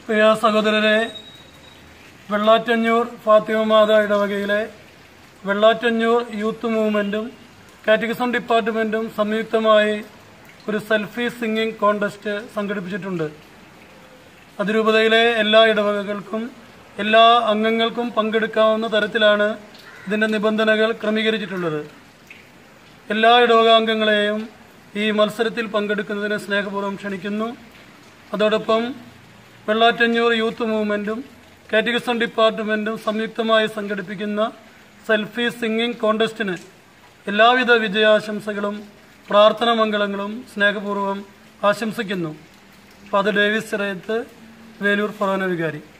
പ്രിയ സഹോദരരെ വെള്ളാറ്റഞ്ഞൂർ ഫാത്തിമ മാത ഇടവകയിലെ വെള്ളാറ്റഞ്ഞൂർ യൂത്ത് മൂവ്മെന്റും കാറ്റഗിസം ഡിപ്പാർട്ട്മെന്റും സംയുക്തമായി ഒരു സെൽഫി സിംഗിംഗ് കോൺടെസ്റ്റ് സംഘടിപ്പിച്ചിട്ടുണ്ട് അതിരൂപതയിലെ എല്ലാ ഇടവകകൾക്കും എല്ലാ അംഗങ്ങൾക്കും പങ്കെടുക്കാവുന്ന തരത്തിലാണ് ഇതിന്റെ നിബന്ധനകൾ ക്രമീകരിച്ചിട്ടുള്ളത് എല്ലാ ഇടവകാംഗങ്ങളെയും ഈ മത്സരത്തിൽ പങ്കെടുക്കുന്നതിന് സ്നേഹപൂർവ്വം ക്ഷണിക്കുന്നു അതോടൊപ്പം വെള്ളാറ്റഞ്ഞൂർ യൂത്ത് മൂവ്മെന്റും കാറ്റഗിസം ഡിപ്പാർട്ട്മെന്റും സംയുക്തമായി സംഘടിപ്പിക്കുന്ന സെൽഫി സിംഗിംഗ് കോൺടെസ്റ്റിന് എല്ലാവിധ വിജയാശംസകളും പ്രാർത്ഥന മംഗളങ്ങളും സ്നേഹപൂർവ്വം ആശംസിക്കുന്നു ഫാദർ ഡേവിസ് ചിറയത്ത് വേലൂർ ഫൊറോന വികാരി